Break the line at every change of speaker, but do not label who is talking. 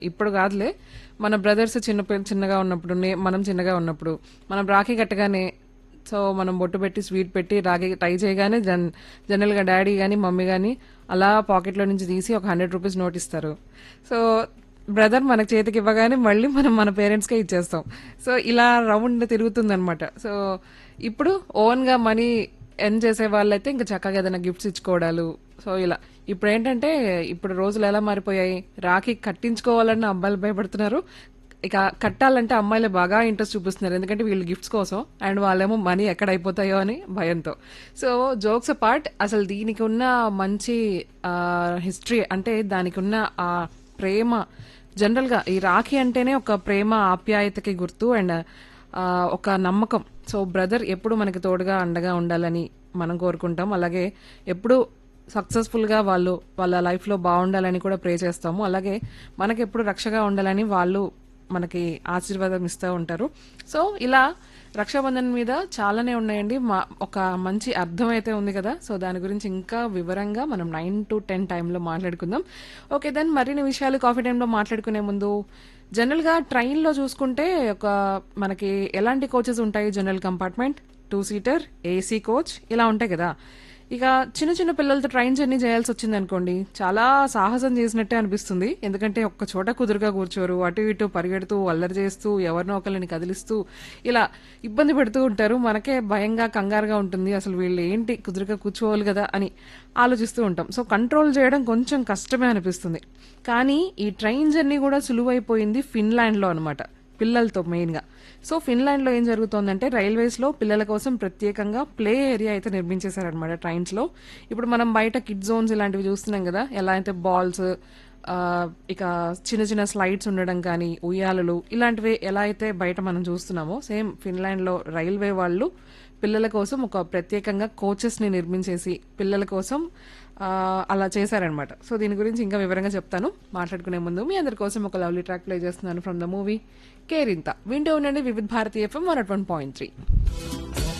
ఇప్పుడు కాదులే మన బ్రదర్స్ చిన్న పిల్ల- చిన్నగా ఉన్నప్పుడు నే- మనం చిన్నగా ఉన్నప్పుడు మనం రాఖీ కట్టగానే సో మనం బొట్టు పెట్టి స్వీట్ పెట్టి రాఖీ టై చేయగానే జన్ జనరల్గా డాడీ కానీ మమ్మీ కానీ అలా పాకెట్లో నుంచి తీసి ఒక హండ్రెడ్ రూపీస్ నోట్ ఇస్తారు సో బ్రదర్ మనకు చేతికి ఇవ్వగానే మళ్ళీ మనం మన పేరెంట్స్కే ఇచ్చేస్తాం సో ఇలా రౌండ్ తిరుగుతుంది అనమాట సో ఇప్పుడు ఓన్గా మనీ ఎర్న్ చేసే వాళ్ళైతే ఇంకా చక్కగా ఏదైనా గిఫ్ట్స్ ఇచ్చుకోవడాలు సో ఇలా ఇప్పుడు ఏంటంటే ఇప్పుడు రోజులు ఎలా మారిపోయాయి రాఖీ కట్టించుకోవాలన్న అబ్బాయిలు భయపడుతున్నారు ఇక కట్టాలంటే అమ్మాయిలు బాగా ఇంట్రెస్ట్ చూపిస్తున్నారు ఎందుకంటే వీళ్ళు గిఫ్ట్స్ కోసం అండ్ వాళ్ళేమో మనీ ఎక్కడ అయిపోతాయో అని భయంతో సో జోక్స్ పార్ట్ అసలు దీనికి ఉన్న మంచి హిస్టరీ అంటే దానికి ఉన్న ఆ ప్రేమ జనరల్గా ఈ రాఖీ అంటేనే ఒక ప్రేమ ఆప్యాయతకి గుర్తు అండ్ ఆ, ఒక నమ్మకం సో బ్రదర్ ఎప్పుడు మనకి తోడుగా అండగా ఉండాలని మనం కోరుకుంటాం అలాగే ఎప్పుడు సక్సెస్ఫుల్గా వాళ్ళు వాళ్ళ లైఫ్లో బాగుండాలని కూడా ప్రే చేస్తాము అలాగే మనకి ఎప్పుడు రక్షగా ఉండాలని వాళ్ళు మనకి ఆశీర్వాదం ఇస్తూ ఉంటారు సో ఇలా రక్షాబంధన్ మీద చాలానే ఉన్నాయండి మా ఒక మంచి అర్థం అయితే ఉంది కదా సో దాని గురించి ఇంకా వివరంగా మనం నైన్ టు టెన్ టైంలో మాట్లాడుకుందాం ఓకే దెన్ మరిన్ని విషయాలు కాఫీ టైంలో మాట్లాడుకునే ముందు జనరల్గా ట్రైన్లో చూసుకుంటే ఒక మనకి ఎలాంటి కోచెస్ ఉంటాయి general compartment two seater AC coach ఇలా ఉంటాయి కదా ఇక చిన్న చిన్న పిల్లలతో ట్రైన్ జర్నీ చేయాల్సి వచ్చింది అనుకోండి చాలా సాహసం చేసినట్టే అనిపిస్తుంది ఎందుకంటే ఒక్క చోట కుదురుగా కూర్చోరు అటు ఇటు పరిగెడుతూ అల్లరి చేస్తూ ఎవరినో ఒకరిని కదిలిస్తూ ఇలా ఇబ్బంది పెడుతూ ఉంటారు మనకే భయంగా కంగారుగా ఉంటుంది అసలు వీళ్ళు ఏంటి కుదురుగా కూర్చోవాలి కదా అని ఆలోచిస్తూ ఉంటాం సో కంట్రోల్ చేయడం కొంచెం కష్టమే అనిపిస్తుంది కానీ ఈ ట్రైన్ జర్నీ కూడా సులువైపోయింది ఫిన్లాండ్లో అనమాట పిల్లలతో మెయిన్గా సో ఫిన్లాండ్లో ఏం జరుగుతోందంటే రైల్వేస్లో పిల్లల కోసం ప్రత్యేకంగా ప్లే ఏరియా అయితే నిర్మించేశారనమాట ట్రైన్స్లో ఇప్పుడు మనం బయట కిడ్ జోన్స్ ఇలాంటివి చూస్తున్నాం కదా ఎలా అయితే బాల్స్ ఇక చిన్న చిన్న స్లైడ్స్ ఉండడం కానీ ఉయ్యాలలు ఇలాంటివి ఎలా అయితే బయట మనం చూస్తున్నామో సేమ్ ఫిన్లాండ్లో రైల్వే వాళ్ళు పిల్లల కోసం ఒక ప్రత్యేకంగా కోచెస్ని నిర్మించేసి పిల్లల కోసం ఆ, అలా చేశారనమాట సో దీని గురించి ఇంకా వివరంగా చెప్తాను మాట్లాడుకునే ముందు మీ అందరి కోసం ఒక లవ్లీ ట్రాక్ ప్లే చేస్తున్నాను ఫ్రమ్ ద మూవీ కేరింత వింటూ ఉండండి Vividh Bharatiya FM one point three